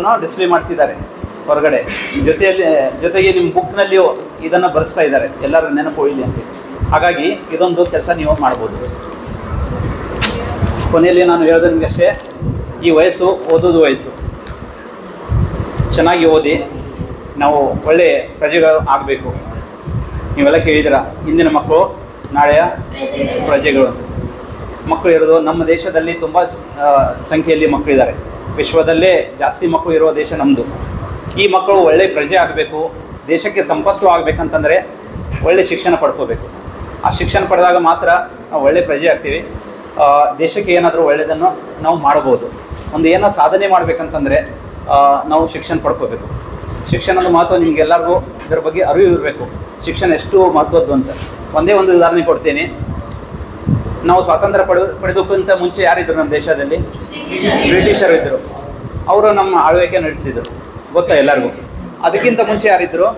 ಎಲ್ಲವನ್ನು ಡಿಸ್ಪ್ಲೇ ಮಾಡ್ತಿದ್ದಾರೆ ಹೊರಗಡೆ ಜೊತೆಯಲ್ಲಿ ಜೊತೆಗೆ ನಿಮ್ಮ ಬುಕ್ನಲ್ಲಿಯೂ ಇದನ್ನು ಬರೆಸ್ತಾ ಇದ್ದಾರೆ ಎಲ್ಲರೂ ನೆನಪು ಉಳಿಲಿ ಅಂತ ಹಾಗಾಗಿ ಇದೊಂದು ಕೆಲಸ ನೀವು ಮಾಡ್ಬೋದು ಕೊನೆಯಲ್ಲಿ ನಾನು ಹೇಳೋದು ನಿಮಗೆ ಅಷ್ಟೇ ಈ ವಯಸ್ಸು ಓದೋದು ವಯಸ್ಸು ಚೆನ್ನಾಗಿ ಓದಿ ನಾವು ಒಳ್ಳೆಯ ಪ್ರಜೆಗಳು ಆಗಬೇಕು ನೀವೆಲ್ಲ ಕೇಳಿದಿರ ಇಂದಿನ ಮಕ್ಕಳು ನಾಳೆಯ ಪ್ರಜೆಗಳು ಅಂತ ಮಕ್ಕಳು ಇರೋದು ನಮ್ಮ ದೇಶದಲ್ಲಿ ತುಂಬ ಸಂಖ್ಯೆಯಲ್ಲಿ ಮಕ್ಕಳಿದ್ದಾರೆ ವಿಶ್ವದಲ್ಲೇ ಜಾಸ್ತಿ ಮಕ್ಕಳು ಇರುವ ದೇಶ ನಮ್ಮದು ಈ ಮಕ್ಕಳು ಒಳ್ಳೆ ಪ್ರಜೆ ಆಗಬೇಕು ದೇಶಕ್ಕೆ ಸಂಪತ್ತು ಆಗಬೇಕಂತಂದರೆ ಒಳ್ಳೆ ಶಿಕ್ಷಣ ಪಡ್ಕೋಬೇಕು ಆ ಶಿಕ್ಷಣ ಪಡೆದಾಗ ಮಾತ್ರ ನಾವು ಒಳ್ಳೆ ಪ್ರಜೆ ಆಗ್ತೀವಿ ಆ, ದೇಶಕ್ಕೆ ಏನಾದರೂ ಒಳ್ಳೆಯದನ್ನು ನಾವು ಮಾಡ್ಬೋದು ಒಂದು ಏನೋ ಸಾಧನೆ ಮಾಡಬೇಕಂತಂದರೆ ನಾವು ಶಿಕ್ಷಣ ಪಡ್ಕೋಬೇಕು ಶಿಕ್ಷಣದ ಮಹತ್ವ ನಿಮ್ಗೆಲ್ಲರಿಗೂ ಇದರ ಬಗ್ಗೆ ಅರಿವು ಇರಬೇಕು ಶಿಕ್ಷಣ ಎಷ್ಟು ಮಹತ್ವದ್ದು ಅಂತ ಒಂದೇ ಒಂದು ಉದಾಹರಣೆ ಕೊಡ್ತೀನಿ ನಾವು ಸ್ವಾತಂತ್ರ್ಯ ಪಡೆದು ಪಡೆದಕ್ಕಿಂತ ಮುಂಚೆ ಯಾರಿದ್ರು ನಮ್ಮ ದೇಶದಲ್ಲಿ ಬ್ರಿಟಿಷರು ಇದ್ದರು ಅವರು ನಮ್ಮ ಆಳ್ವಿಕೆ ನಡೆಸಿದರು ಗೊತ್ತಾ ಎಲ್ಲರಿಗೂ ಅದಕ್ಕಿಂತ ಮುಂಚೆ ಯಾರಿದ್ರು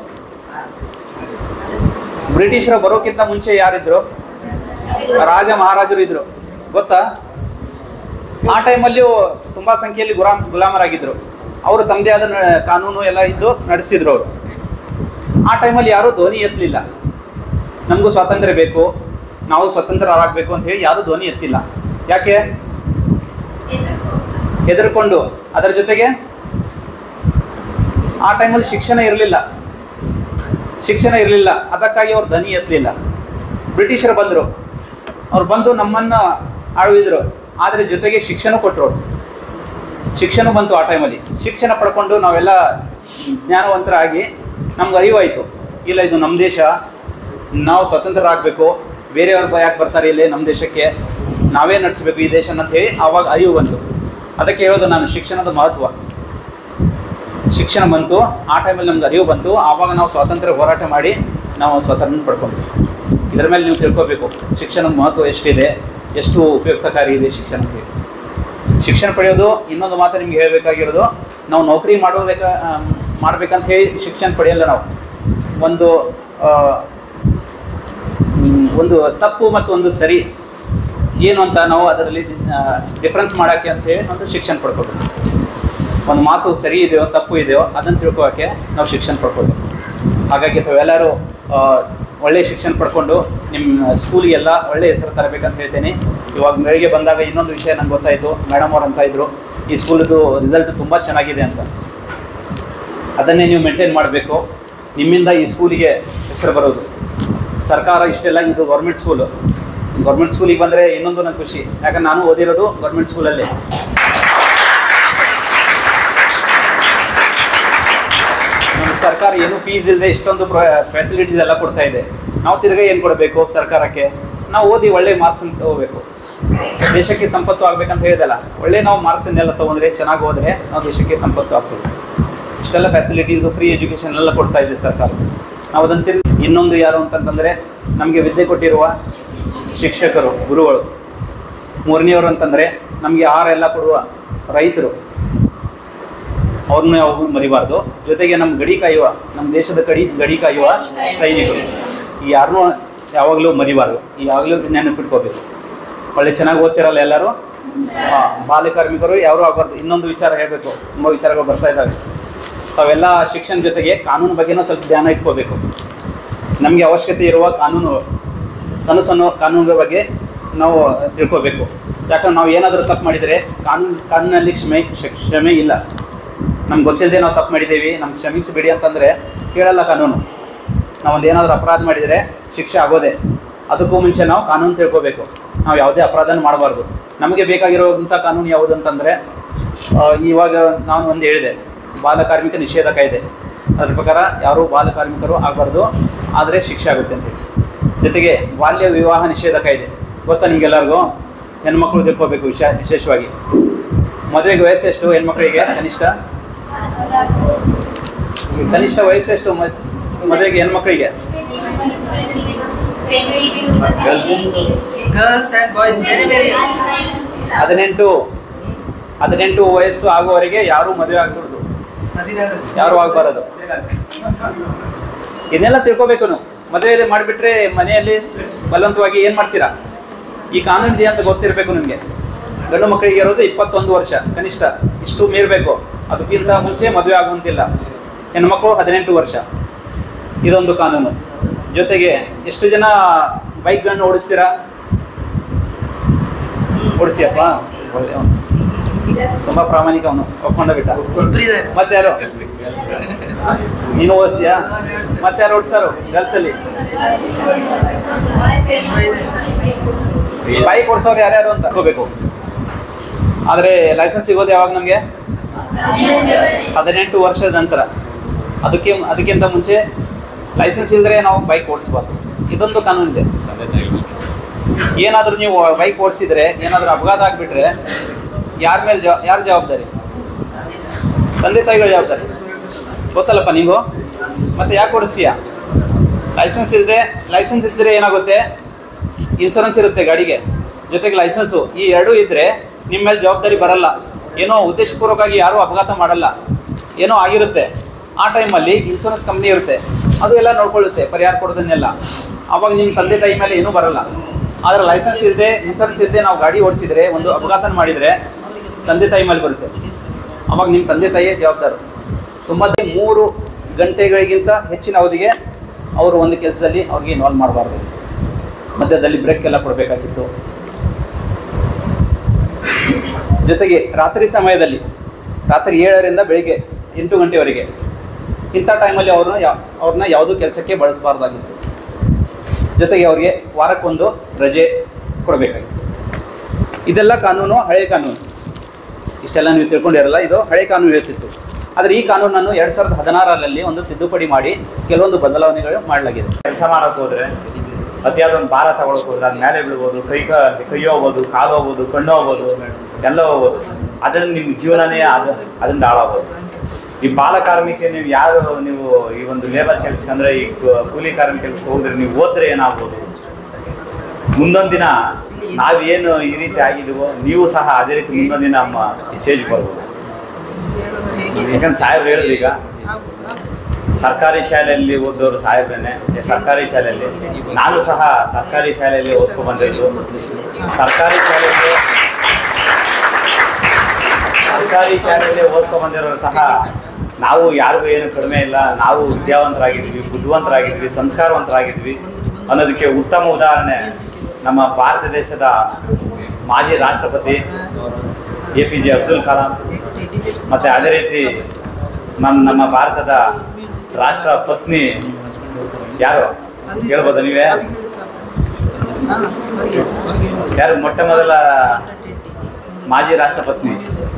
ಬ್ರಿಟಿಷರು ಬರೋಕ್ಕಿಂತ ಮುಂಚೆ ಯಾರಿದ್ರು ರಾಜ ಮಹಾರಾಜರು ಇದ್ರು ಗೊತ್ತಾ ಆ ಟೈಮಲ್ಲಿಯೂ ತುಂಬ ಸಂಖ್ಯೆಯಲ್ಲಿ ಗುಲಾಮ್ ಗುಲಾಮರಾಗಿದ್ದರು ಅವರು ತಮ್ಮದೇ ಆದ ನ- ಕಾನೂನು ಎಲ್ಲ ಇದ್ದು ನಡೆಸಿದ್ರು ಅವರು ಆ ಟೈಮಲ್ಲಿ ಯಾರೂ ಧ್ವನಿ ಎತ್ತಲಿಲ್ಲ ನಮಗೂ ಸ್ವಾತಂತ್ರ್ಯ ಬೇಕು ನಾವು ಸ್ವತಂತ್ರರಾಗಬೇಕು ಅಂತ ಹೇಳಿ ಯಾರೂ ಧ್ವನಿ ಎತ್ತಿಲ್ಲ ಯಾಕೆ ಹೆದರ್ಕೊಂಡು ಅದರ ಜೊತೆಗೆ ಆ ಟೈಮಲ್ಲಿ ಶಿಕ್ಷಣ ಇರಲಿಲ್ಲ ಶಿಕ್ಷಣ ಇರಲಿಲ್ಲ ಅದಕ್ಕಾಗಿ ಅವ್ರು ಧ್ವನಿ ಎತ್ತಲಿಲ್ಲ ಬ್ರಿಟಿಷರು ಬಂದರು ಅವ್ರು ಬಂದು ನಮ್ಮನ್ನು ಆಳ್ವಿದ್ರು ಆದರೆ ಜೊತೆಗೆ ಶಿಕ್ಷಣ ಕೊಟ್ಟರು ಅವ್ರು. ಶಿಕ್ಷಣ ಬಂತು ಆ ಟೈಮಲ್ಲಿ ಶಿಕ್ಷಣ ಪಡ್ಕೊಂಡು ನಾವೆಲ್ಲ ಜ್ಞಾನವಂತರಾಗಿ ನಮ್ಗೆ ಅರಿವಾಯಿತು ಇಲ್ಲ ಇದು ನಮ್ಮ ದೇಶ ನಾವು ಸ್ವತಂತ್ರರಾಗಬೇಕು ಬೇರೆಯವ್ರು ಯಾಕೆ ಬರ್ತಾರೆ ಇಲ್ಲಿ ನಮ್ಮ ದೇಶಕ್ಕೆ ನಾವೇ ನಡೆಸಬೇಕು ಈ ದೇಶನ ಅಂತ ಹೇಳಿ ಆವಾಗ ಅರಿವು ಬಂತು ಅದಕ್ಕೆ ಹೇಳೋದು ನಾನು ಶಿಕ್ಷಣದ ಮಹತ್ವ ಶಿಕ್ಷಣ ಬಂತು ಆ ಟೈಮಲ್ಲಿ ನಮ್ಗೆ ಅರಿವು ಬಂತು ಆವಾಗ ನಾವು ಸ್ವಾತಂತ್ರ್ಯ ಹೋರಾಟ ಮಾಡಿ ನಾವು ಸ್ವಾತಂತ್ರ್ಯ ಪಡ್ಕೊಂಡ್ವಿ ಇದರ ಮೇಲೆ ನೀವು ತಿಳ್ಕೊಬೇಕು ಶಿಕ್ಷಣದ ಮಹತ್ವ ಎಷ್ಟಿದೆ ಎಷ್ಟು ಉಪಯುಕ್ತಕಾರಿ ಇದೆ ಶಿಕ್ಷಣ ಅಂತ ಹೇಳಿ. ಶಿಕ್ಷಣ ಪಡೆಯೋದು ಇನ್ನೊಂದು ಮಾತು ನಿಮ್ಗೆ ಹೇಳಬೇಕಾಗಿರೋದು ನಾವು ನೌಕರಿ ಮಾಡಬೇಕ ಮಾಡ್ಬೇಕಂತ ಹೇಳಿ ಶಿಕ್ಷಣ ಪಡೆಯಲ್ಲ ನಾವು ಒಂದು ಆ, ಮ್, ಒಂದು ತಪ್ಪು ಮತ್ತು ಒಂದು ಸರಿ ಏನು ಅಂತ ನಾವು ಅದರಲ್ಲಿ ಡಿಫ್ರೆನ್ಸ್ ಮಾಡೋಕ್ಕೆ ಅಂತ ಹೇಳಿ ಒಂದು ಶಿಕ್ಷಣ ಪಡ್ಕೋಬೇಕು ಒಂದು ಮಾತು ಸರಿ ಇದೆಯೋ ತಪ್ಪು ಇದೆಯೋ ಅದನ್ನು ತಿಳ್ಕೊಳಕ್ಕೆ ನಾವು ಶಿಕ್ಷಣ ಪಡ್ಕೋಬೇಕು ಹಾಗಾಗಿ ತಾವೆಲ್ಲರೂ ಆ, ಒಳ್ಳೆಯ ಶಿಕ್ಷಣ ಪಡ್ಕೊಂಡು ನಿಮ್ಮ ಸ್ಕೂಲಿಗೆಲ್ಲ ಒಳ್ಳೆ ಹೆಸರು ತರಬೇಕಂತ ಹೇಳ್ತೇನೆ ಇವಾಗ ಬೆಳಿಗ್ಗೆ ಬಂದಾಗ ಇನ್ನೊಂದು ವಿಷಯ ನಂಗೆ ಗೊತ್ತಾಯಿತು ಮೇಡಮ್ ಅವ್ರು ಅಂತ ಇದ್ರು ಈ ಸ್ಕೂಲ್ದು ರಿಸಲ್ಟ್ ತುಂಬ ಚೆನ್ನಾಗಿದೆ ಅಂತ ಅದನ್ನೇ ನೀವು ಮೇಂಟೈನ್ ಮಾಡಬೇಕು ನಿಮ್ಮಿಂದ ಈ ಸ್ಕೂಲಿಗೆ ಹೆಸರು ಬರೋದು ಸರ್ಕಾರ ಇಷ್ಟೆಲ್ಲ ಇದು ಗೌರ್ಮೆಂಟ್ ಸ್ಕೂಲು ಗೌರ್ಮೆಂಟ್ ಸ್ಕೂಲಿಗೆ ಬಂದರೆ ಇನ್ನೊಂದು ನಂಗೆ ಖುಷಿ ಯಾಕಂದ್ರೆ ನಾನು ಓದಿರೋದು ಗೌರ್ಮೆಂಟ್ ಸ್ಕೂಲಲ್ಲೇ ನಮ್ಮ ಸರ್ಕಾರ ಏನು ಫೀಸ್ ಇಲ್ಲದೆ ಇಷ್ಟೊಂದು ಫೆಸಿಲಿಟೀಸ್ ಎಲ್ಲ ಕೊಡ್ತಾ ಇದೆ ನಾವು ತಿರ್ಗಾ ಏನು ಕೊಡಬೇಕು ಸರ್ಕಾರಕ್ಕೆ ನಾವು ಓದಿ ಒಳ್ಳೆ ಮಾರ್ಕ್ಸ್ ತಗೋಬೇಕು ದೇಶಕ್ಕೆ ಸಂಪತ್ತು ಆಗ್ಬೇಕಂತ ಹೇಳಿದಲ್ಲ ಒಳ್ಳೆ ನಾವು ಮಾರ್ಕ್ಸನ್ನೆಲ್ಲ ತೊಗೊಂಡ್ರೆ ಚೆನ್ನಾಗಿ ಹೋದರೆ ನಾವು ದೇಶಕ್ಕೆ ಸಂಪತ್ತು ಆಗ್ತದೆ ಇಷ್ಟೆಲ್ಲ ಫೆಸಿಲಿಟೀಸು ಫ್ರೀ ಎಜುಕೇಷನ್ ಎಲ್ಲ ಕೊಡ್ತಾ ಇದೆ ಸರ್ಕಾರ ನಾವು ಅದನ್ನು ತಿರುಗಿ ಇನ್ನೊಂದು ಯಾರು ಅಂತಂತಂದರೆ ನಮಗೆ ವಿದ್ಯೆ ಕೊಟ್ಟಿರುವ ಶಿಕ್ಷಕರು ಗುರುಗಳು ಮೂರನೆಯವರು ಅಂತಂದರೆ ನಮಗೆ ಆಹಾರ ಎಲ್ಲ ಕೊಡುವ ರೈತರು ಅವ್ರನ್ನ ಯಾವಾಗಲೂ ಮರಿಬಾರ್ದು ಜೊತೆಗೆ ನಮ್ಮ ಗಡಿ ಕಾಯುವ ನಮ್ಮ ದೇಶದ ಕಡಿ ಗಡಿ ಕಾಯುವ ಸೈನಿಕರು ಈ ಯಾರನ್ನೂ ಯಾವಾಗಲೂ ಮರಿಬಾರ್ದು ಈ ಯಾವಾಗಲೂ ನೆನಪಿಟ್ಕೋಬೇಕು ಒಳ್ಳೆ ಚೆನ್ನಾಗಿ ಓದ್ತಿರಲ್ಲ ಎಲ್ಲರೂ ಹಾಂ ಬಾಲ್ಯ ಕಾರ್ಮಿಕರು ಯಾರು ಆಗಬಾರ್ದು ಇನ್ನೊಂದು ವಿಚಾರ ಹೇಳಬೇಕು ತುಂಬ ವಿಚಾರಗಳು ಬರ್ತಾ ಇದ್ದಾವೆ ತಾವೆಲ್ಲ ಶಿಕ್ಷಣ ಜೊತೆಗೆ ಕಾನೂನು ಬಗ್ಗೆನೂ ಸ್ವಲ್ಪ ಧ್ಯಾನ ಇಟ್ಕೋಬೇಕು ನಮಗೆ ಅವಶ್ಯಕತೆ ಇರುವ ಕಾನೂನು ಸಣ್ಣ ಸಣ್ಣ ಕಾನೂನುಗಳ ಬಗ್ಗೆ ನಾವು ತಿಳ್ಕೋಬೇಕು ಯಾಕಂದ್ರೆ ನಾವು ಏನಾದರೂ ತಪ್ಪು ಮಾಡಿದರೆ ಕಾನೂನು ಕಾನೂನಲ್ಲಿ ಕ್ಷಮೆ ಕ್ಷ- ಕ್ಷಮೆ ಇಲ್ಲ ನಮ್ಗೆ ಗೊತ್ತಿಲ್ಲದೆ ನಾವು ತಪ್ಪು ಮಾಡಿದ್ದೀವಿ ನಮ್ಗೆ ಕ್ಷಮಿಸಿಬಿಡಿ ಅಂತಂದರೆ ಕೇಳಲ್ಲ ಕಾನೂನು ನಾವೊಂದು ಏನಾದರೂ ಅಪರಾಧ ಮಾಡಿದರೆ ಶಿಕ್ಷೆ ಆಗೋದೆ ಅದಕ್ಕೂ ಮುಂಚೆ ನಾವು ಕಾನೂನು ತಿಳ್ಕೋಬೇಕು ನಾವು ಯಾವುದೇ ಅಪರಾಧನ ಮಾಡಬಾರ್ದು ನಮಗೆ ಬೇಕಾಗಿರೋಂಥ ಕಾನೂನು ಯಾವುದು ಅಂತಂದರೆ ಆ, ಇವಾಗ ನಾನು ಒಂದು ಹೇಳಿದೆ ಬಾಲ ಕಾರ್ಮಿಕ ನಿಷೇಧ ಕಾಯ್ದೆ ಅದ್ರ ಪ್ರಕಾರ ಯಾರೂ ಬಾಲ ಕಾರ್ಮಿಕರು ಆಗಬಾರ್ದು ಆದರೆ ಶಿಕ್ಷೆ ಆಗುತ್ತೆ ಅಂತ ಹೇಳಿ ಜೊತೆಗೆ ಬಾಲ್ಯ ವಿವಾಹ ನಿಷೇಧ ಕಾಯ್ದೆ ಗೊತ್ತಾ ನಿಮಗೆಲ್ಲರಿಗೂ ಹೆಣ್ಮಕ್ಳು ತಿಳ್ಕೋಬೇಕು ವಿಶೇ ವಿಶೇಷವಾಗಿ ಮದುವೆಗೆ ವಯಸ್ಸು ಎಷ್ಟು ಹೆಣ್ಮಕ್ಳಿಗೆ ಕನಿಷ್ಠ ಕನಿಷ್ಠ ವಯಸ್ಸು ಎಷ್ಟು ಮ- ಮದುವೆಗೆ ಹೆಣ್ಮಕ್ಳಿಗೆ Girls and boys, very, very. ಹದಿನೆಂಟು ಹದಿನೆಂಟು ವಯಸ್ಸು ಆಗುವವರೆಗೆ ಯಾರೂ ಮದುವೆ ಆಗ್ಬಿಡ್ದು ಯಾರು ಆಗ್ಬಾರದು ಇದನ್ನೆಲ್ಲ ತಿಳ್ಕೊಬೇಕು ನೀವು ಮದುವೆ ಮಾಡಿಬಿಟ್ರೆ ಮನೆಯಲ್ಲಿ ಬಲವಂತವಾಗಿ ಏನು ಮಾಡ್ತೀರಾ ಈ ಕಾನೂನು ಇದೆ ಅಂತ ಗೊತ್ತಿರಬೇಕು ನಿಮಗೆ ಗಂಡು ಮಕ್ಕಳಿಗೆ ಇರೋದು ಇಪ್ಪತ್ತೊಂದು ವರ್ಷ ಕನಿಷ್ಠ ಇಷ್ಟು ಮೀರಬೇಕು ಅದಕ್ಕಿಂತ ಮುಂಚೆ ಮದುವೆ ಆಗುವಂತಿಲ್ಲ ಹೆಣ್ಮಕ್ಳು ಹದಿನೆಂಟು ವರ್ಷ ಇದೊಂದು ಕಾನೂನು ಜೊತೆಗೆ ಎಷ್ಟು ಜನ ಬೈಕ್ಗಳನ್ನು ಓಡಿಸ್ತೀರಾ ಓಡಿಸಿಯಪ್ಪ ಒಳ್ಳೆ ಅವ್ನು. ತುಂಬಾ ಪ್ರಾಮಾಣಿಕ ಅವನು ಒಪ್ಕೊಂಡ ಬಿಟ್ಟ ಮತ್ತೆ ಯಾರು ನೀನು ಓದಿಸ್ತೀಯಾ ಮತ್ತೆ ಯಾರು ಓಡಿಸ್ತಾರು ಗರ್ಲ್ಸ್ ಅಲ್ಲಿ ಬೈಕ್ ಓಡಿಸೋರು ಯಾರ್ಯಾರು ಅಂತ ತಗೋಬೇಕು ಆದರೆ ಲೈಸೆನ್ಸ್ ಸಿಗೋದು ಯಾವಾಗ ನಮಗೆ ಹದಿನೆಂಟು ವರ್ಷದ ನಂತರ ಅದಕ್ಕೆ ಅದಕ್ಕಿಂತ ಮುಂಚೆ ಲೈಸೆನ್ಸ್ ಇಲ್ಲದ್ರೆ ನಾವು ಬೈಕ್ ಓಡಿಸ್ಬಾರ್ದು ಇದೊಂದು ಕಾನೂನಿದೆ ಏನಾದರೂ ನೀವು ಬೈಕ್ ಓಡಿಸಿದ್ರೆ ಏನಾದರೂ ಅಪಘಾತ ಆಗಿಬಿಟ್ರೆ ಯಾರ ಮೇಲೆ ಜವಾ ಯಾರು ಜವಾಬ್ದಾರಿ ತಂದೆ ತಾಯಿಗಳ ಜವಾಬ್ದಾರಿ ಗೊತ್ತಲ್ಲಪ್ಪ ನೀವು ಮತ್ತೆ ಯಾಕೆ ಓಡಿಸ್ತೀಯ ಲೈಸೆನ್ಸ್ ಇಲ್ಲದೆ ಲೈಸೆನ್ಸ್ ಇದ್ದರೆ ಏನಾಗುತ್ತೆ ಇನ್ಶೂರೆನ್ಸ್ ಇರುತ್ತೆ ಗಾಡಿಗೆ ಜೊತೆಗೆ ಲೈಸೆನ್ಸು ಈ ಎರಡೂ ಇದ್ದರೆ ನಿಮ್ಮ ಮೇಲೆ ಜವಾಬ್ದಾರಿ ಬರಲ್ಲ ಏನೋ ಉದ್ದೇಶಪೂರ್ವಕವಾಗಿ ಯಾರೂ ಅಪಘಾತ ಮಾಡಲ್ಲ ಏನೋ ಆಗಿರುತ್ತೆ ಆ ಟೈಮಲ್ಲಿ ಇನ್ಶೂರೆನ್ಸ್ ಕಂಪ್ನಿ ಇರುತ್ತೆ ಅದು ಎಲ್ಲ ನೋಡ್ಕೊಳ್ಳುತ್ತೆ ಪರಿಹಾರ ಕೊಡೋದನ್ನೆಲ್ಲ ಅವಾಗ ನಿಮ್ಮ ತಂದೆ ತಾಯಿ ಮೇಲೆ ಏನೂ ಬರಲ್ಲ ಆದರೆ ಲೈಸೆನ್ಸ್ ಇಲ್ಲದೆ ಇನ್ಶೂರೆನ್ಸ್ ಇಲ್ಲದೆ ನಾವು ಗಾಡಿ ಓಡಿಸಿದ್ರೆ ಒಂದು ಅಪಘಾತ ಮಾಡಿದರೆ ತಂದೆ ತಾಯಿ ಮೇಲೆ ಬರುತ್ತೆ ಅವಾಗ ನಿಮ್ಮ ತಂದೆ ತಾಯಿಯೇ ಜವಾಬ್ದಾರು ತುಂಬ ಮೂರು ಗಂಟೆಗಳಿಗಿಂತ ಹೆಚ್ಚಿನ ಅವಧಿಗೆ ಅವರು ಒಂದು ಕೆಲಸದಲ್ಲಿ ಅವ್ರಿಗೆ ಇನ್ವಾಲ್ವ್ ಮಾಡಬಾರ್ದು ಮಧ್ಯದಲ್ಲಿ ಬ್ರೇಕ್ ಎಲ್ಲ ಕೊಡಬೇಕಾಗಿತ್ತು ಜೊತೆಗೆ ರಾತ್ರಿ ಸಮಯದಲ್ಲಿ ರಾತ್ರಿ ಏಳರಿಂದ ಬೆಳಿಗ್ಗೆ ಎಂಟು ಗಂಟೆವರೆಗೆ ಇಂಥ ಟೈಮಲ್ಲಿ ಅವ್ರನ್ನ ಯಾ ಅವ್ರನ್ನ ಯಾವುದೂ ಕೆಲಸಕ್ಕೆ ಬಳಸಬಾರ್ದಾಗಿತ್ತು ಜೊತೆಗೆ ಅವ್ರಿಗೆ ವಾರಕ್ಕೊಂದು ರಜೆ ಕೊಡಬೇಕಾಗಿತ್ತು ಇದೆಲ್ಲ ಕಾನೂನು ಹಳೆ ಕಾನೂನು ಇಷ್ಟೆಲ್ಲ ನೀವು ತಿಳ್ಕೊಂಡಿರಲ್ಲ ಇದು ಹಳೆ ಕಾನೂನು ಹೇಳ್ತಿತ್ತು ಆದರೆ ಈ ಕಾನೂನನ್ನು ಎರಡು ಸಾವಿರದ ಹದಿನಾರರಲ್ಲಿ ಒಂದು ತಿದ್ದುಪಡಿ ಮಾಡಿ ಕೆಲವೊಂದು ಬದಲಾವಣೆಗಳು ಮಾಡಲಾಗಿದೆ ಕೆಲಸ ಮಾಡಕ್ ಹೋದ್ರೆ ಅತಿಯಾದ ಒಂದು ಭಾರ ತಗೊಳಕ್ ಹೋದ್ರೆ ಅದ್ ಮೇಲೆ ಬೀಳ್ಬೋದು ಕೈ ಕ- ಕೈ ಹೋಗ್ಬೋದು ಕಾಲು ಹೋಗ್ಬೋದು ಕಣ್ಣು ಹೋಗ್ಬೋದು ಎಲ್ಲ ಹೋಗ್ಬೋದು ಅದನ್ನ ನಿಮ್ ಜೀವನನೇ ಅದ ಅದನ್ನ ಹಾಳಾಗ್ಬೋದು ಈ ಬಾಲ ಕಾರ್ಮಿಕ ನೀವು ಯಾರು ನೀವು ಈ ಒಂದು ಲೇಬರ್ ಕೆಲ್ಸಕ್ಕೆ ಅಂದ್ರೆ ಈ ಕು- ಕೂಲಿ ಕಾರ್ಮಿಕ ಕೆಲ್ಸಕ್ಕೆ ಹೋದ್ರೆ ನೀವು ಓದ್ರೆ ಏನಾಗ್ಬೋದು ಮುಂದೊಂದ್ ದಿನ ನಾವೇನು ಈ ರೀತಿ ಆಗಿದೀವೋ ನೀವು ಸಹ ಅದೇ ರೀತಿ ಮುಂದೊಂದ್ ದಿನ ನಮ್ಮ ಸ್ಟೇಜ್ ಬರ್ಬೋದು ಯಾಕಂದ್ರೆ ಸಾಹೇಬ್ರು ಹೇಳಿದ್ರು ಈಗ ಸರ್ಕಾರಿ ಶಾಲೆಯಲ್ಲಿ ಓದೋರು ಸಾಹೇಬ್ರೇನೆ ಈ ಸರ್ಕಾರಿ ಶಾಲೆಯಲ್ಲಿ ನಾನು ಸಹ ಸರ್ಕಾರಿ ಶಾಲೆಯಲ್ಲಿ ಓದ್ಕೊ ಬಂದಿದ್ದು ಸರ್ಕಾರಿ ಶಾಲೆಯಲ್ಲಿ ಸರ್ಕಾರಿ ಶಾಲೆಯಲ್ಲಿ ಓದ್ಕೊ ಬಂದಿರೋರು ಸಹ ನಾವು ಯಾರಿಗೂ ಏನು ಕಡಿಮೆ ಇಲ್ಲ ನಾವು ವಿದ್ಯಾವಂತರಾಗಿದ್ವಿ ಬುದ್ಧಿವಂತರಾಗಿದ್ವಿ ಸಂಸ್ಕಾರವಂತರಾಗಿದ್ವಿ ಅನ್ನೋದಕ್ಕೆ ಉತ್ತಮ ಉದಾಹರಣೆ ನಮ್ಮ ಭಾರತ ದೇಶದ ಮಾಜಿ ರಾಷ್ಟ್ರಪತಿ A P J Abdul Kalam ಮತ್ತೆ ಅದೇ ರೀತಿ ನಮ್ಮ ನಮ್ಮ ಭಾರತದ ರಾಷ್ಟ್ರ ಪತ್ನಿ ಯಾರು ಹೇಳ್ಬೋದಾ ನೀವೇ ಯಾರು ಮೊಟ್ಟ ಮೊದಲ ಮಾಜಿ ರಾಷ್ಟ್ರಪತ್ನಿ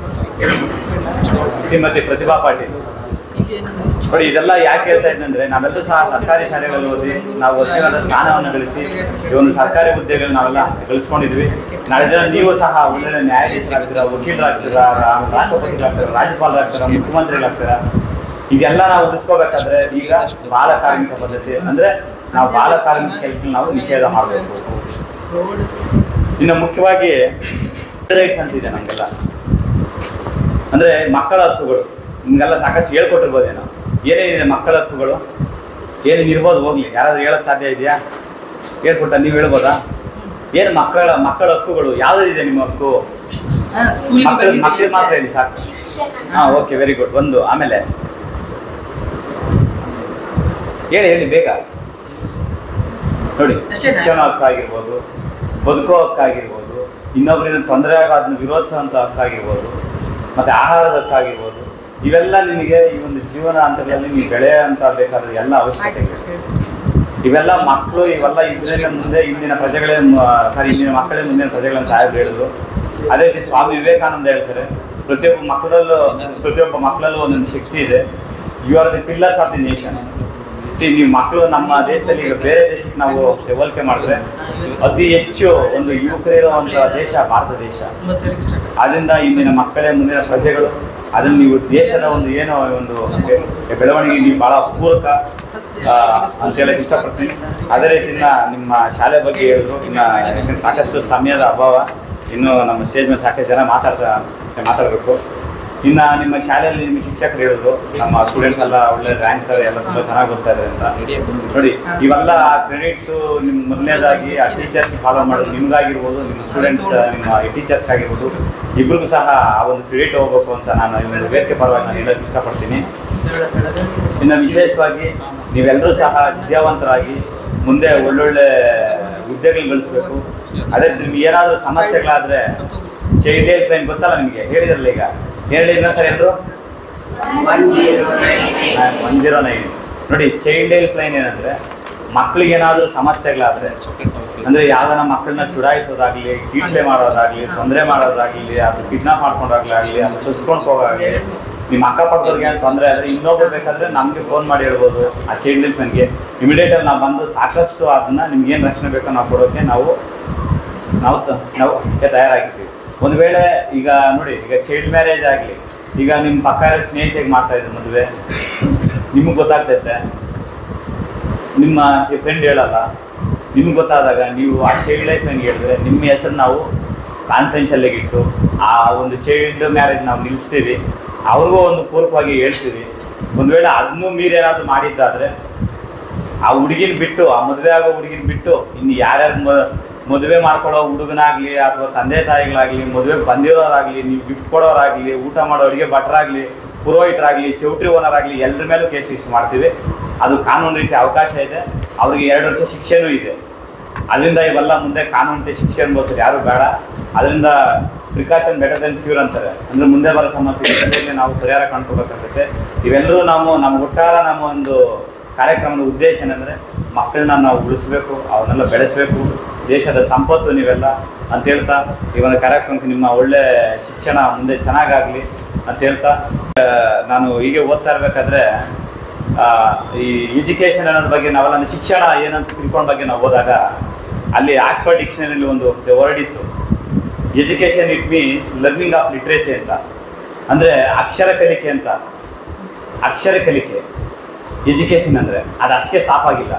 ಶ್ರೀಮತಿ ಪ್ರತಿಭಾ ಪಾಟೀಲ್ ನೋಡಿ ಇದೆಲ್ಲ ಯಾಕೆ ಹೇಳ್ತಾ ಇದ್ದಂದ್ರೆ ನಾವೆಲ್ಲರೂ ಸಹ ಸರ್ಕಾರಿ ಶಾಲೆಗಳಲ್ಲಿ ಓದಿ ನಾವು ಒತ್ತಿರದ ಸ್ಥಾನವನ್ನು ಗಳಿಸಿ ಈ ಒಂದು ಸರ್ಕಾರಿ ಹುದ್ದೆಗಳು ನಾವೆಲ್ಲ ಗಳಿಸ್ಕೊಂಡಿದ್ವಿ ನಾಳೆ ದಿನ ನೀವು ಸಹ ಒಳ್ಳೆ ನ್ಯಾಯಾಧೀಶರಾಗ್ತೀರಾ ವಕೀಲರಾಗ್ತೀರಾ ರಾ- ರಾಷ್ಟ್ರಪತಿಗಳಾಗ್ತೀರಾ ರಾಜ್ಯಪಾಲರಾಗ್ತೀರಾ ಮುಖ್ಯಮಂತ್ರಿಗಳಾಗ್ತೀರಾ ಇದೆಲ್ಲ ನಾವು ಉಳಿಸ್ಕೋಬೇಕಾದ್ರೆ ಈಗ ಬಾಲ ಕಾರ್ಮಿಕ ಪದ್ಧತಿ ಅಂದ್ರೆ ನಾವು ಬಾಲ ಕಾರ್ಮಿಕ ಕೆಲಸ ನಾವು ನಿಷೇಧ ಮಾಡಬೇಕು ಇನ್ನು ಮುಖ್ಯವಾಗಿ ರೈಟ್ಸ್ ಅಂತ ಇದೆ ನಮಗೆಲ್ಲ ಅಂದ್ರೆ ಮಕ್ಕಳ ಹಕ್ಕುಗಳು ನಿಮ್ಗೆಲ್ಲ ಸಾಕಷ್ಟು ಹೇಳ್ಕೊಟ್ಟಿರ್ಬೋದೇನೋ ಏನೇನಿದೆ ಮಕ್ಕಳ ಹಕ್ಕುಗಳು ಏನೇನು ಇರ್ಬೋದು ಹೋಗ್ಲಿ ಯಾರಾದ್ರೂ ಹೇಳಕ್ ಸಾಧ್ಯ ಇದೆಯಾ ಹೇಳ್ಕೊಟ್ಟ ನೀವು ಹೇಳ್ಬೋದಾ ಏನು ಮಕ್ಕಳ ಮಕ್ಕಳ ಹಕ್ಕುಗಳು ಯಾವ್ದಿದೆ ನಿಮ್ಮ ಹಕ್ಕು ಮಕ್ಕಳ ಮಕ್ಕಳಿಗೆ ಮಾತ್ರ ಹೇಳಿ ಸಾಕು ಹಾ ಓಕೆ ವೆರಿ ಗುಡ್ ಒಂದು ಆಮೇಲೆ ಹೇಳಿ ಹೇಳಿ ಬೇಗ ನೋಡಿ ಶಿಕ್ಷಣ ಹಕ್ಕಾಗಿರ್ಬೋದು ಬದುಕೋ ಹಕ್ಕಾಗಿರ್ಬೋದು ಇನ್ನೊಬ್ಬರಿಂದ ತೊಂದರೆ ಆಗೋ ಅದನ್ನ ವಿರೋಧಿಸುವಂತ ಹಕ್ಕಾಗಿರ್ಬೋದು ಮತ್ತೆ ಆಹಾರದ ಹಕ್ಕಾಗಿರ್ಬೋದು ಇವೆಲ್ಲ ನಿಮಗೆ ಈ ಒಂದು ಜೀವನ ಹಂತಗಳಲ್ಲಿ ನೀವು ಬೆಳೆಯಂತ ಬೇಕಾದ ಎಲ್ಲ ಅವಶ್ಯಕತೆ ಇದೆ ಇವೆಲ್ಲ ಮಕ್ಕಳು ಇವೆಲ್ಲ ಇದ್ರೆ ಮುಂದೆ ಇಂದಿನ ಪ್ರಜೆಗಳೇ ಸಾರಿ ಇಂದಿನ ಮಕ್ಕಳೇ ಮುಂದಿನ ಪ್ರಜೆಗಳನ್ನ ಸಾಹೇಬ್ ಹೇಳಿದ್ರು ಅದೇ ರೀತಿ ಸ್ವಾಮಿ ವಿವೇಕಾನಂದ ಹೇಳ್ತಾರೆ ಪ್ರತಿಯೊಬ್ಬ ಮಕ್ಕಳಲ್ಲೂ ಪ್ರತಿಯೊಬ್ಬ ಮಕ್ಕಳಲ್ಲೂ ಒಂದೊಂದು ಶಕ್ತಿ ಇದೆ you are the pillars of the nation ಸಿ ನೀವು ಮಕ್ಕಳು ನಮ್ಮ ದೇಶದಲ್ಲಿ ಈಗ ಬೇರೆ ದೇಶಕ್ಕೆ ನಾವು ಹೋಲಿಕೆ ಮಾಡಿದ್ರೆ ಅತಿ ಹೆಚ್ಚು ಒಂದು ಯುವಕರಿರುವಂತಹ ದೇಶ ಭಾರತ ದೇಶ ಅದರಿಂದ ಇಂದಿನ ಮಕ್ಕಳೇ ಮುಂದಿನ ಪ್ರಜೆಗಳು ಅದನ್ನ ನೀವು ದೇಶದ ಒಂದು ಏನೋ ಒಂದು ಬೆಳವಣಿಗೆ ನೀವು ಬಹಳ ಪೂರಕ ಆ, ಅಂತ ಹೇಳಕ್ ಇಷ್ಟಪಡ್ತೀನಿ ಅದೇ ರೀತಿನ ನಿಮ್ಮ ಶಾಲೆ ಬಗ್ಗೆ ಹೇಳಿದ್ರು ಇನ್ನ ಯಾಕಂದ್ರೆ ಸಾಕಷ್ಟು ಸಮಯದ ಅಭಾವ ಇನ್ನು ನಮ್ಮ ಸ್ಟೇಜ್ ಮೇಲೆ ಸಾಕಷ್ಟು ಜನ ಮಾತಾಡ್ತಾ ಮಾತಾಡಬೇಕು ಇನ್ನ ನಿಮ್ಮ ಶಾಲೆಯಲ್ಲಿ ನಿಮ್ಮ ಶಿಕ್ಷಕರು ಹೇಳಿದ್ರು ನಮ್ಮ ಸ್ಟೂಡೆಂಟ್ಸ್ ಎಲ್ಲ ಒಳ್ಳೆ ರ್ಯಾಂಕ್ಸ್ ಎಲ್ಲ ತುಂಬಾ ಚೆನ್ನಾಗಿ ಬರ್ತಾ ಇದೆ ಅಂತ ನೋಡಿ ಇವೆಲ್ಲ ಕ್ರೆಡಿಟ್ಸ್ ನಿಮ್ ಮೊದಲನೇದಾಗಿ ಆ ಟೀಚರ್ಸ್ ಫಾಲೋ ಮಾಡೋದು ನಿಮ್ಗಾಗಿರ್ಬೋದು ನಿಮ್ಮ ಸ್ಟೂಡೆಂಟ್ಸ್ ನಿಮ್ಮ ಟೀಚರ್ಸ್ ಆಗಿರ್ಬೋದು ಇಬ್ರಿಗೂ ಸಹ ಆ ಒಂದು ಕ್ರೆಡಿಟ್ ಹೋಗ್ಬೇಕು ಅಂತ ನಾನು ಈ ಒಂದು ವೇದಿಕೆ ಪರವಾಗಿ ನಾನು ಹೇಳಕ್ ಇಷ್ಟಪಡ್ತೀನಿ ಇನ್ನು ವಿಶೇಷವಾಗಿ ನೀವೆಲ್ಲರೂ ಸಹ ವಿದ್ಯಾವಂತರಾಗಿ ಮುಂದೆ ಒಳ್ಳೊಳ್ಳೆ ಹುದ್ದೆಗಳು ಗಳಿಸ್ಬೇಕು ಅದೇ ನಿಮ್ಗೆ ಏನಾದರೂ ಸಮಸ್ಯೆಗಳಾದ್ರೆ ಚೈಲ್ಡ್ ಹೆಲ್ಪ್ ಲೈನ್ ಗೊತ್ತಲ್ಲ ನಿಮಗೆ ಹೇಳಿದ್ರಲ್ಲ ಈಗ ಹೇಳಿ ಸರ್ ಎಲ್ಲರೂ one zero nine one zero nine ನೋಡಿ ಚೈಲ್ಡ್ ಹೆಲ್ಪ್ ಲೈನ್ ಏನಂದ್ರೆ ಮಕ್ಳಿಗೆ ಏನಾದರೂ ಸಮಸ್ಯೆಗಳಾದ್ರೆ ಅಂದ್ರೆ ಯಾವ್ದಾರ ಮಕ್ಕಳನ್ನ ಚುಡಾಯಿಸೋದಾಗ್ಲಿ ಕೀಟ್ಲೆ ಮಾಡೋದಾಗ್ಲಿ ತೊಂದರೆ ಮಾಡೋದಾಗ್ಲಿ ಅದು ಕಿಡ್ನಾಪ್ ಮಾಡ್ಕೊಂಡಾಗ್ಲಿ ಅದು ಕಸ್ಕೊಂಡು ಹೋಗಾಗ್ಲಿ ನಿಮ್ಮ ಅಕ್ಕಪಕ್ಕದವ್ರಿಗೆ ಏನು ತೊಂದರೆ ಆದ್ರೆ ಇನ್ನೊಬ್ರು ಬೇಕಾದ್ರೆ ನಮ್ಗೆ ಫೋನ್ ಮಾಡಿ ಹೇಳ್ಬೋದು ಆ ಚೈಲ್ಡ್ ಹೆಲ್ಪ್ ಲೈನ್ಗೆ ಇಮಿಡಿಯೇಟ್ ಆಗಿ ನಾವು ಬಂದು ಸಾಕಷ್ಟು ಅದನ್ನ ನಿಮ್ಗೆ ಏನು ರಕ್ಷಣೆ ಬೇಕೋ ನಾವು ಕೊಡೋಕೆ ನಾವು ನಾವು ತ- ನಾವು ಅದಕ್ಕೆ ತಯಾರಾಗಿರ್ತೀವಿ ಒಂದು ವೇಳೆ ಈಗ ನೋಡಿ ಈಗ ಚೈಲ್ಡ್ ಮ್ಯಾರೇಜ್ ಆಗಲಿ ಈಗ ನಿಮ್ಮ ಪಕ್ಕ ಇರೋ ಸ್ನೇಹಿತೆಗೆ ಮಾಡ್ತಾ ಇದ್ರು ಮದುವೆ ನಿಮಗೆ ಗೊತ್ತಾಗ್ತೈತೆ ನಿಮ್ಮ ಫ್ರೆಂಡ್ ಹೇಳಲ್ಲ ನಿಮ್ಗೆ ಗೊತ್ತಾದಾಗ ನೀವು ಆ ಚೈಲ್ಡ್ ಲೈಫ್ ನನಗೆ ಹೇಳಿದ್ರೆ ನಿಮ್ಮ ಹೆಸರು ನಾವು ಕಾನ್ಫಿಡೆನ್ಷಿಯಲ್ಲಾಗಿ ಇಟ್ಟು ಆ ಒಂದು ಚೈಲ್ಡ್ ಮ್ಯಾರೇಜ್ ನಾವು ನಿಲ್ಲಿಸ್ತೀವಿ ಅವ್ರಿಗೂ ಒಂದು ಪೂರಕವಾಗಿ ಹೇಳ್ತೀವಿ ಒಂದು ವೇಳೆ ಅದನ್ನೂ ಮೀರಿ ಏನಾದ್ರು ಮಾಡಿದ್ದಾದ್ರೆ ಆ ಹುಡುಗಿನ ಬಿಟ್ಟು ಆ ಮದುವೆ ಆಗೋ ಹುಡುಗಿನ ಬಿಟ್ಟು ಇನ್ನು ಯಾರ್ಯಾರು ಮ- ಮದುವೆ ಮಾಡ್ಕೊಳ್ಳೋ ಹುಡುಗನಾಗ್ಲಿ ಅಥವಾ ತಂದೆ ತಾಯಿಗಳಾಗ್ಲಿ ಮದುವೆ ಬಂದಿರೋರಾಗ್ಲಿ ನೀವು ಗಿಫ್ಟ್ ಕೊಡೋರಾಗ್ಲಿ ಊಟ ಮಾಡೋ ಅಡುಗೆ ಭಟ್ರಾಗ್ಲಿ ಪುರೋಹಿತರಾಗ್ಲಿ ಚೌಟ್ರಿ ಓನರ್ ಆಗಲಿ ಎಲ್ಲರ ಮೇಲೂ ಕೇಸ್ ರಿಜಿಸ್ಟರ್ ಮಾಡ್ತೀವಿ ಅದು ಕಾನೂನು ರೀತಿ ಅವಕಾಶ ಇದೆ ಅವ್ರಿಗೆ ಎರಡು ವರ್ಷ ಶಿಕ್ಷೆನೂ ಇದೆ ಅದರಿಂದ ಇವೆಲ್ಲ ಮುಂದೆ ಕಾನೂನು ರೀತಿ ಶಿಕ್ಷೆ ಅನ್ಭವಿಸೋದು ಯಾರು ಬೇಡ ಅದರಿಂದ ಪ್ರಿಕಾಷನ್ ಬೆಟರ್ ದೆನ್ ಕ್ಯೂರ್ ಅಂತಾರೆ ಅಂದ್ರೆ ಮುಂದೆ ಬರೋ ಸಮಸ್ಯೆ ನಾವು ಪರಿಹಾರ ಕಂಡುಕೋಬೇಕಾಗುತ್ತೆ ಇವೆಲ್ಲರೂ ನಾವು ನಮ್ಮ ಒಟ್ಟಾರ ನಮ್ಮ ಒಂದು ಕಾರ್ಯಕ್ರಮದ ಉದ್ದೇಶ ಏನಂದ್ರೆ ಮಕ್ಕಳನ್ನ ನಾವು ಉಳಿಸ್ಬೇಕು ಅವನ್ನೆಲ್ಲ ಬೆಳೆಸಬೇಕು ದೇಶದ ಸಂಪತ್ತು ನೀವೆಲ್ಲ ಅಂತ ಹೇಳ್ತಾ ಈ ಒಂದು ಕಾರ್ಯಕ್ರಮಕ್ಕೆ ನಿಮ್ಮ ಒಳ್ಳೆ ಶಿಕ್ಷಣ ಮುಂದೆ ಚೆನ್ನಾಗಾಗ್ಲಿ ಅಂತ ಹೇಳ್ತಾ ಆ, ನಾನು ಹೀಗೆ ಓದ್ತಾ ಇರ್ಬೇಕಾದ್ರೆ ಆ, ಈ ಎಜುಕೇಶನ್ ಅನ್ನೋದ್ರ ಬಗ್ಗೆ ನಾವೆಲ್ಲ ಅಂದ್ರೆ ಶಿಕ್ಷಣ ಏನಂತ ತಿಳ್ಕೊಂಡ ಬಗ್ಗೆ ನಾವು ಹೋದಾಗ ಅಲ್ಲಿ ಆಕ್ಸ್ಫರ್ಡ್ ಡಿಕ್ಷನರಿಲಿ ಒಂದು ವರ್ಡ್ ಇತ್ತು education it means learning of literacy ಅಂತ ಅಂದ್ರೆ ಅಕ್ಷರ ಕಲಿಕೆ ಅಂತ ಅಕ್ಷರ ಕಲಿಕೆ ಎಜುಕೇಶನ್ ಅಂದ್ರೆ ಅದು ಅಷ್ಟೇ ಸ್ಟಾಪ್ ಆಗಿಲ್ಲ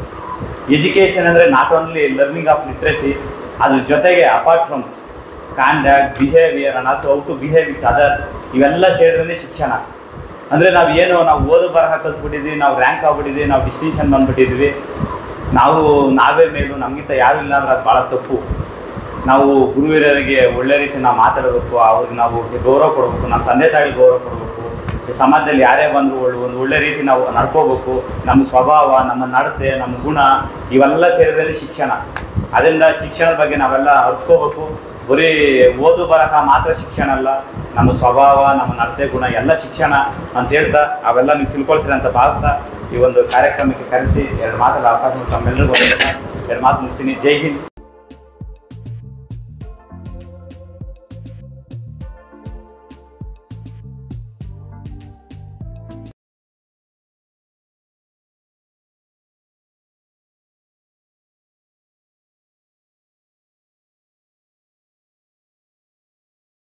ಎಜುಕೇಶನ್ ಅಂದ್ರೆ not only learning of literacy ಅದ್ರ ಜೊತೆಗೆ apart from conduct behaviour and also how to behave with others ಇವೆಲ್ಲ ಸೇರಿದ್ರೆ ಶಿಕ್ಷಣ ಅಂದ್ರೆ ನಾವು ಏನು ನಾವು ಓದು ಬರಹ ಕಲ್ತ್ಬಿಟ್ಟಿದ್ವಿ ನಾವು ರ್ಯಾಂಕ್ ಆಗ್ಬಿಟ್ಟಿದ್ವಿ ನಾವು ಡಿಸ್ಟಿಂಕ್ಷನ್ ಬಂದ್ಬಿಟ್ಟಿದ್ವಿ ನಾವು ನಾವೇ ಮೇಲು ನಮಗಿಂತ ಯಾರು ಇಲ್ಲ ಅಂದ್ರೆ ಅದು ಭಾಳ ತಪ್ಪು ನಾವು ಗುರುವಿರರಿಗೆ ಒಳ್ಳೆ ರೀತಿ ನಾವು ಮಾತಾಡಬೇಕು ಅವ್ರಿಗೆ ನಾವು ಗೌರವ ಕೊಡಬೇಕು ನಮ್ಮ ತಂದೆ ತಾಯಿಗೆ ಗೌರವ ಕೊಡಬೇಕು ಈ ಸಮಾಜದಲ್ಲಿ ಯಾರೇ ಬಂದ್ರು ಒಳ್ಳೆ ಒಂದು ಒಳ್ಳೆ ರೀತಿ ನಾವು ನಡ್ಕೋಬೇಕು ನಮ್ಮ ಸ್ವಭಾವ ನಮ್ಮ ನಡತೆ ನಮ್ಮ ಗುಣ ಇವೆಲ್ಲ ಸೇರಿದ್ರೆ ಶಿಕ್ಷಣ ಅದರಿಂದ ಶಿಕ್ಷಣದ ಬಗ್ಗೆ ನಾವೆಲ್ಲ ಅರ್ತ್ಕೋಬೇಕು ಬರೀ ಓದು ಬರಹ ಮಾತ್ರ ಶಿಕ್ಷಣ ಅಲ್ಲ ನಮ್ಮ ಸ್ವಭಾವ ನಮ್ಮ ನಡತೆ ಗುಣ ಎಲ್ಲ ಶಿಕ್ಷಣ ಅಂತ ಹೇಳ್ತಾ ಅವೆಲ್ಲ ನೀವು ತಿಳ್ಕೊಳ್ತೀರ ಅಂತ ಭಾವಿಸ್ತಾ ಈ ಒಂದು ಕಾರ್ಯಕ್ರಮಕ್ಕೆ ಕರೆಸಿ ಎರಡು ಮಾತುಗಳ ಅವಕಾಶ ತಮ್ಮೆಲ್ಲರಿಗೂ ಎರಡು ಮಾತು ಮುಗಿಸ್ತೀನಿ ಜೈ ಹಿಂದ್